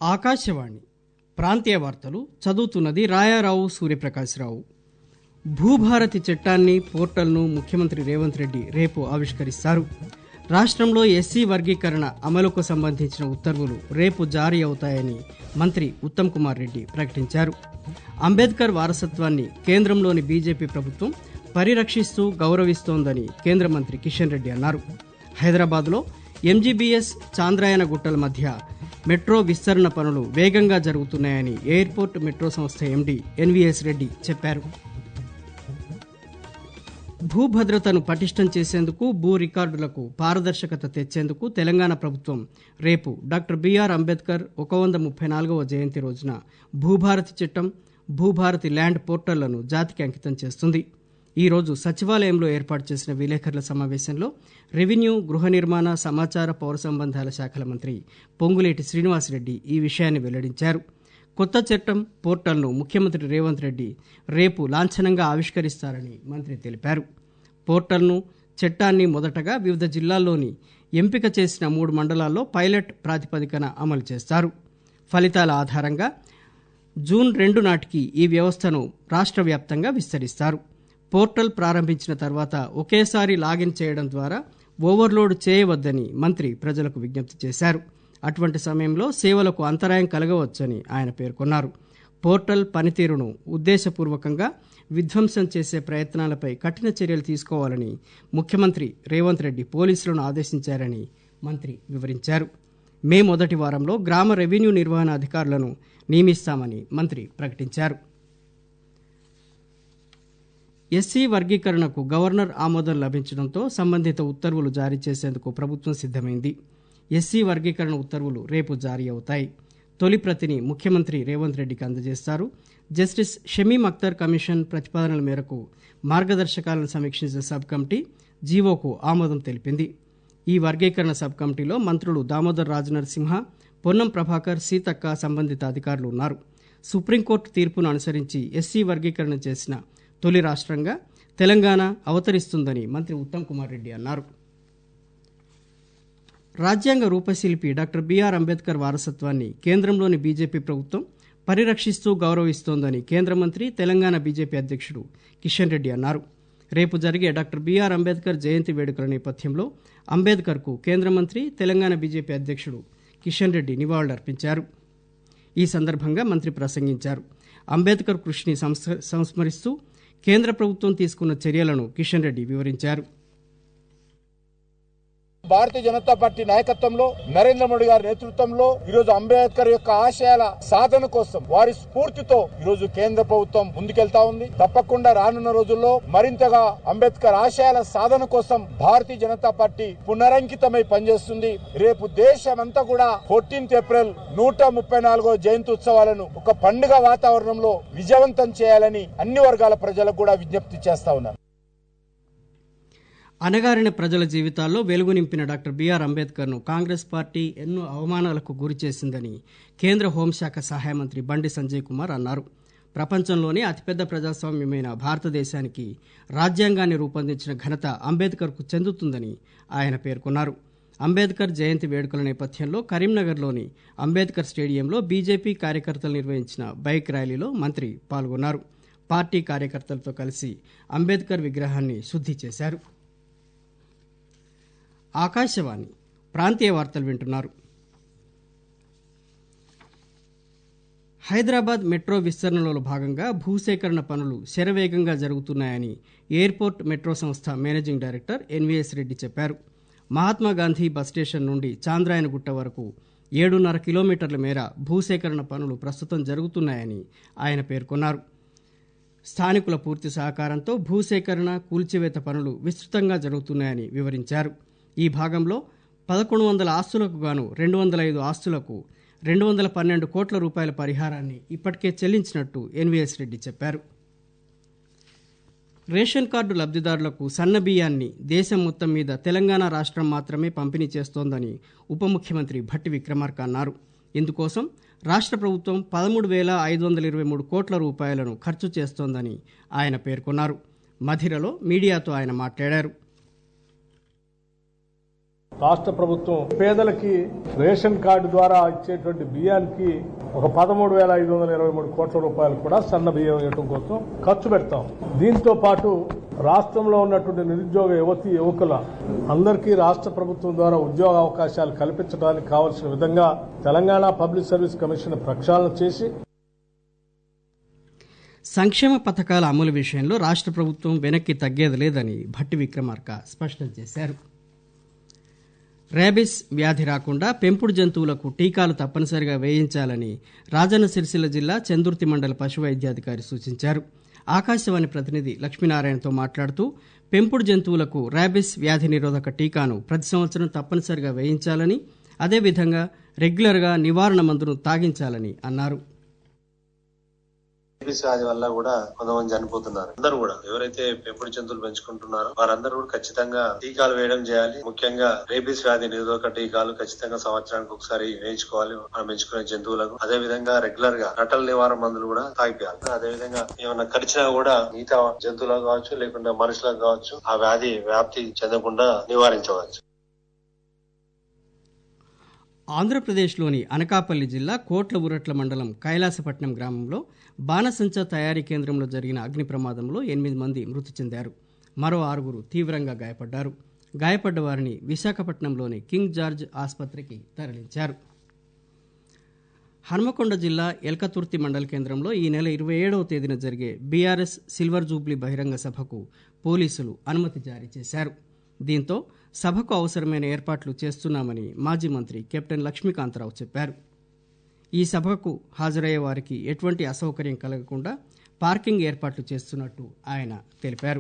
ఆకాశవాణి ప్రాంతీయ వార్తలు చదువుతున్నది రాయారావు సూర్యప్రకాశ్రావు భూభారతి చట్టాన్ని పోర్టల్ను ముఖ్యమంత్రి రేవంత్ రెడ్డి రేపు ఆవిష్కరిస్తారు రాష్ట్రంలో ఎస్సీ వర్గీకరణ అమలుకు సంబంధించిన ఉత్తర్వులు రేపు జారీ అవుతాయని మంత్రి ఉత్తమ్ కుమార్ రెడ్డి ప్రకటించారు అంబేద్కర్ వారసత్వాన్ని కేంద్రంలోని బీజేపీ ప్రభుత్వం పరిరక్షిస్తూ గౌరవిస్తోందని కేంద్ర మంత్రి కిషన్ రెడ్డి అన్నారు హైదరాబాద్లో ఎంజీబీఎస్ చాంద్రాయన గుట్టల మధ్య మెట్రో విస్తరణ పనులు వేగంగా జరుగుతున్నాయని ఎయిర్పోర్ట్ మెట్రో సంస్థ ఎండీ ఎన్వీఎస్ రెడ్డి చెప్పారు భూభద్రతను పటిష్టం చేసేందుకు భూ రికార్డులకు పారదర్శకత తెచ్చేందుకు తెలంగాణ ప్రభుత్వం రేపు డాక్టర్ బిఆర్ అంబేద్కర్ ఒక వంద ముప్పై నాలుగవ జయంతి రోజున భూభారతి చట్టం భూభారతి ల్యాండ్ పోర్టళ్లను జాతికి అంకితం చేస్తుంది ఈ రోజు సచివాలయంలో ఏర్పాటు చేసిన విలేకరుల సమావేశంలో రెవెన్యూ గృహ నిర్మాణ సమాచార పౌర సంబంధాల శాఖల మంత్రి పొంగులేటి శ్రీనివాసరెడ్డి ఈ విషయాన్ని వెల్లడించారు కొత్త చట్టం పోర్టల్ను ముఖ్యమంత్రి రేవంత్ రెడ్డి రేపు లాంఛనంగా ఆవిష్కరిస్తారని మంత్రి తెలిపారు పోర్టల్ను చట్టాన్ని మొదటగా వివిధ జిల్లాల్లోని ఎంపిక చేసిన మూడు మండలాల్లో పైలట్ ప్రాతిపదికన అమలు చేస్తారు ఫలితాల ఆధారంగా జూన్ రెండు నాటికి ఈ వ్యవస్థను రాష్ట్ర వ్యాప్తంగా విస్తరిస్తారు పోర్టల్ ప్రారంభించిన తర్వాత ఒకేసారి లాగిన్ చేయడం ద్వారా ఓవర్లోడ్ చేయవద్దని మంత్రి ప్రజలకు విజ్ఞప్తి చేశారు అటువంటి సమయంలో సేవలకు అంతరాయం కలగవచ్చని ఆయన పేర్కొన్నారు పోర్టల్ పనితీరును ఉద్దేశపూర్వకంగా విధ్వంసం చేసే ప్రయత్నాలపై కఠిన చర్యలు తీసుకోవాలని ముఖ్యమంత్రి రేవంత్ రెడ్డి పోలీసులను ఆదేశించారని మంత్రి వివరించారు మే మొదటి వారంలో గ్రామ రెవెన్యూ నిర్వహణ అధికారులను నియమిస్తామని మంత్రి ప్రకటించారు ఎస్సీ వర్గీకరణకు గవర్నర్ ఆమోదం లభించడంతో సంబంధిత ఉత్తర్వులు జారీ చేసేందుకు ప్రభుత్వం సిద్దమైంది ఎస్సీ వర్గీకరణ ఉత్తర్వులు రేపు జారీ అవుతాయి తొలి ప్రతిని ముఖ్యమంత్రి రేవంత్ రెడ్డికి అందజేస్తారు జస్టిస్ షమీం అఖ్తర్ కమిషన్ ప్రతిపాదనల మేరకు మార్గదర్శకాలను సమీక్షించిన సబ్ కమిటీ జీవోకు ఆమోదం తెలిపింది ఈ వర్గీకరణ సబ్ కమిటీలో మంత్రులు దామోదర్ రాజనరసింహ పొన్నం ప్రభాకర్ సీతక్క సంబంధిత అధికారులు ఉన్నారు సుప్రీంకోర్టు తీర్పును అనుసరించి ఎస్సీ వర్గీకరణ చేసిన తొలి రాష్ట్రంగా తెలంగాణ అవతరిస్తుందని మంత్రి ఉత్తమ్ కుమార్ రెడ్డి అన్నారు రాజ్యాంగ రూపశిల్పి డాక్టర్ బిఆర్ అంబేద్కర్ వారసత్వాన్ని కేంద్రంలోని బీజేపీ ప్రభుత్వం పరిరక్షిస్తూ గౌరవిస్తోందని కేంద్ర మంత్రి తెలంగాణ బీజేపీ అధ్యక్షుడు కిషన్ రెడ్డి అన్నారు రేపు జరిగే డాక్టర్ బిఆర్ అంబేద్కర్ జయంతి వేడుకల నేపథ్యంలో అంబేద్కర్కు కేంద్ర మంత్రి తెలంగాణ బీజేపీ అధ్యక్షుడు కిషన్ రెడ్డి నివాళులర్పించారు ఈ సందర్భంగా మంత్రి ప్రసంగించారు అంబేద్కర్ కృషిని సంస్మరిస్తూ కేంద్ర ప్రభుత్వం తీసుకున్న చర్యలను కిషన్ రెడ్డి వివరించారు భారతీయ జనతా పార్టీ నాయకత్వంలో నరేంద్ర మోడీ గారి నేతృత్వంలో ఈరోజు అంబేద్కర్ యొక్క ఆశయాల సాధన కోసం వారి స్ఫూర్తితో ఈరోజు కేంద్ర ప్రభుత్వం ముందుకెళ్తా ఉంది తప్పకుండా రానున్న రోజుల్లో మరింతగా అంబేద్కర్ ఆశయాల సాధన కోసం భారతీయ జనతా పార్టీ పునరంకితమై పనిచేస్తుంది రేపు దేశమంతా కూడా ఫోర్టీన్త్ ఏప్రిల్ నూట ముప్పై నాలుగో జయంతి ఉత్సవాలను ఒక పండుగ వాతావరణంలో విజయవంతం చేయాలని అన్ని వర్గాల ప్రజలకు కూడా విజ్ఞప్తి చేస్తా ఉన్నారు అనగారిన ప్రజల జీవితాల్లో వెలుగు నింపిన డాక్టర్ బిఆర్ అంబేద్కర్ను కాంగ్రెస్ పార్టీ ఎన్నో అవమానాలకు గురి చేసిందని కేంద్ర హోంశాఖ సహాయ మంత్రి బండి సంజయ్ కుమార్ అన్నారు ప్రపంచంలోనే అతిపెద్ద ప్రజాస్వామ్యమైన భారతదేశానికి రాజ్యాంగాన్ని రూపొందించిన ఘనత అంబేద్కర్కు చెందుతుందని ఆయన పేర్కొన్నారు అంబేద్కర్ జయంతి వేడుకల నేపథ్యంలో కరీంనగర్లోని అంబేద్కర్ స్టేడియంలో బీజేపీ కార్యకర్తలు నిర్వహించిన బైక్ ర్యాలీలో మంత్రి పాల్గొన్నారు పార్టీ కార్యకర్తలతో కలిసి అంబేద్కర్ విగ్రహాన్ని శుద్ధి చేశారు ఆకాశవాణి ప్రాంతీయ వార్తలు వింటున్నారు హైదరాబాద్ మెట్రో విస్తరణలో భాగంగా భూసేకరణ పనులు శరవేగంగా జరుగుతున్నాయని ఎయిర్పోర్ట్ మెట్రో సంస్థ మేనేజింగ్ డైరెక్టర్ ఎన్వీఎస్ రెడ్డి చెప్పారు మహాత్మాగాంధీ బస్ స్టేషన్ నుండి చాంద్రాయనగుట్ట వరకు ఏడున్నర కిలోమీటర్ల మేర భూసేకరణ పనులు ప్రస్తుతం జరుగుతున్నాయని ఆయన పేర్కొన్నారు స్థానికుల పూర్తి సహకారంతో భూసేకరణ కూల్చివేత పనులు విస్తృతంగా జరుగుతున్నాయని వివరించారు ఈ భాగంలో పదకొండు వందల ఆస్తులకు గాను రెండు వందల ఐదు ఆస్తులకు రెండు వందల పన్నెండు కోట్ల రూపాయల పరిహారాన్ని ఇప్పటికే చెల్లించినట్టు ఎన్వీఎస్ రెడ్డి చెప్పారు రేషన్ కార్డు లబ్ధిదారులకు సన్న బియ్యాన్ని దేశం మొత్తం మీద తెలంగాణ రాష్ట్రం మాత్రమే పంపిణీ చేస్తోందని ఉప ముఖ్యమంత్రి భట్టి విక్రమార్క అన్నారు ఇందుకోసం రాష్ట్ర ప్రభుత్వం పదమూడు వేల ఐదు వందల ఇరవై మూడు కోట్ల రూపాయలను ఖర్చు చేస్తోందని ఆయన పేర్కొన్నారు మధిరలో మీడియాతో ఆయన మాట్లాడారు రాష్ట్ర ప్రభుత్వం పేదలకి రేషన్ కార్డు ద్వారా ఇచ్చేటువంటి బియ్యానికి ఒక పదమూడు వేల ఐదు వందల ఇరవై మూడు కోట్ల రూపాయలు కూడా సన్న బియ్యం ఇవ్వడం కోసం ఖర్చు పెడతాం దీంతో పాటు రాష్ట్రంలో ఉన్నటువంటి నిరుద్యోగ యువతి యువకుల అందరికీ రాష్ట్ర ప్రభుత్వం ద్వారా ఉద్యోగ అవకాశాలు కల్పించడానికి కావలసిన విధంగా తెలంగాణ పబ్లిక్ సర్వీస్ కమిషన్ ప్రక్షాళన చేసి సంక్షేమ పథకాల అమలు విషయంలో రాష్ట్ర ప్రభుత్వం వెనక్కి తగ్గేది లేదని భట్టి విక్రమార్క స్పష్టం చేశారు రేబిస్ వ్యాధి రాకుండా పెంపుడు జంతువులకు టీకాలు తప్పనిసరిగా వేయించాలని రాజన్న సిరిసిల్ల జిల్లా చందుర్తి మండల పశు వైద్యాధికారి సూచించారు ఆకాశవాణి ప్రతినిధి లక్ష్మీనారాయణతో మాట్లాడుతూ పెంపుడు జంతువులకు ర్యాబిస్ వ్యాధి నిరోధక టీకాను ప్రతి సంవత్సరం తప్పనిసరిగా వేయించాలని అదేవిధంగా రెగ్యులర్గా నివారణ మందును తాగించాలని అన్నారు రేబీస్ వ్యాధి వల్ల కూడా కొంతమంది చనిపోతున్నారు అందరూ కూడా ఎవరైతే పెంపుడు జంతువులు పెంచుకుంటున్నారో వారందరూ కూడా ఖచ్చితంగా టీకాలు వేయడం చేయాలి ముఖ్యంగా రేబీస్ వ్యాధి నిరోధక టీకాలు ఖచ్చితంగా సంవత్సరానికి ఒకసారి వేయించుకోవాలి మనం పెంచుకునే జంతువులకు అదే విధంగా రెగ్యులర్ గా నటల నివారణ మందులు కూడా తాగిపోయాలి అదే విధంగా ఏమైనా కరిచినా కూడా మిగతా జంతువులకు కావచ్చు లేకుండా మనుషులకు కావచ్చు ఆ వ్యాధి వ్యాప్తి చెందకుండా నివారించవచ్చు ఆంధ్రప్రదేశ్లోని అనకాపల్లి జిల్లా కోట్ల ఉరట్ల మండలం కైలాసపట్నం గ్రామంలో బాణసంచా తయారీ కేంద్రంలో జరిగిన అగ్ని ప్రమాదంలో ఎనిమిది మంది మృతి చెందారు మరో ఆరుగురు తీవ్రంగా గాయపడ్డారు గాయపడ్డ వారిని విశాఖపట్నంలోని కింగ్ జార్జ్ ఆసుపత్రికి తరలించారు హన్మకొండ జిల్లా ఎల్కతుర్తి మండల కేంద్రంలో ఈ నెల ఇరవై ఏడవ తేదీన జరిగే బీఆర్ఎస్ సిల్వర్ జూబ్లీ బహిరంగ సభకు పోలీసులు అనుమతి జారీ చేశారు దీంతో సభకు అవసరమైన ఏర్పాట్లు చేస్తున్నామని మాజీ మంత్రి కెప్టెన్ లక్ష్మీకాంతరావు చెప్పారు ఈ సభకు హాజరయ్యే వారికి ఎటువంటి అసౌకర్యం కలగకుండా పార్కింగ్ ఏర్పాట్లు చేస్తున్నట్టు ఆయన తెలిపారు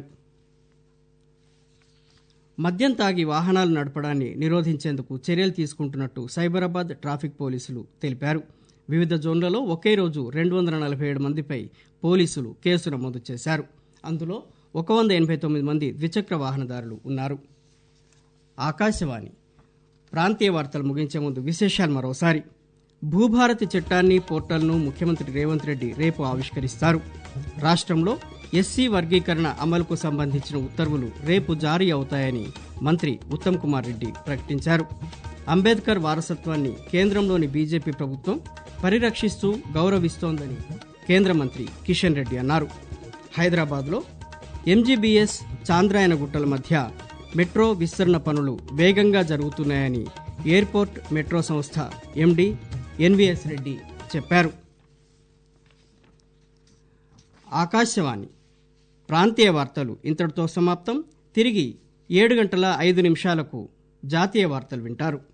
మద్యం తాగి వాహనాలు నడపడాన్ని నిరోధించేందుకు చర్యలు తీసుకుంటున్నట్టు సైబరాబాద్ ట్రాఫిక్ పోలీసులు తెలిపారు వివిధ జోన్లలో ఒకే రోజు రెండు వందల నలభై ఏడు మందిపై పోలీసులు కేసు నమోదు చేశారు అందులో ఒక వంద ఎనభై తొమ్మిది మంది ద్విచక్ర వాహనదారులు ఉన్నారు ఆకాశవాణి ప్రాంతీయ వార్తలు ముగించే ముందు విశేషాలు మరోసారి భూభారతి చట్టాన్ని పోర్టల్ను ముఖ్యమంత్రి రేవంత్ రెడ్డి రేపు ఆవిష్కరిస్తారు రాష్ట్రంలో ఎస్సీ వర్గీకరణ అమలుకు సంబంధించిన ఉత్తర్వులు రేపు జారీ అవుతాయని మంత్రి ఉత్తమ్ కుమార్ రెడ్డి ప్రకటించారు అంబేద్కర్ వారసత్వాన్ని కేంద్రంలోని బీజేపీ ప్రభుత్వం పరిరక్షిస్తూ గౌరవిస్తోందని కేంద్ర మంత్రి కిషన్ రెడ్డి అన్నారు హైదరాబాద్లో ఎంజీబీఎస్ చాంద్రాయన గుట్టల మధ్య మెట్రో విస్తరణ పనులు వేగంగా జరుగుతున్నాయని ఎయిర్పోర్ట్ మెట్రో సంస్థ ఎండీ ఎన్వీఎస్ రెడ్డి చెప్పారు ఆకాశవాణి ప్రాంతీయ వార్తలు ఇంతటితో సమాప్తం తిరిగి ఏడు గంటల ఐదు నిమిషాలకు జాతీయ వార్తలు వింటారు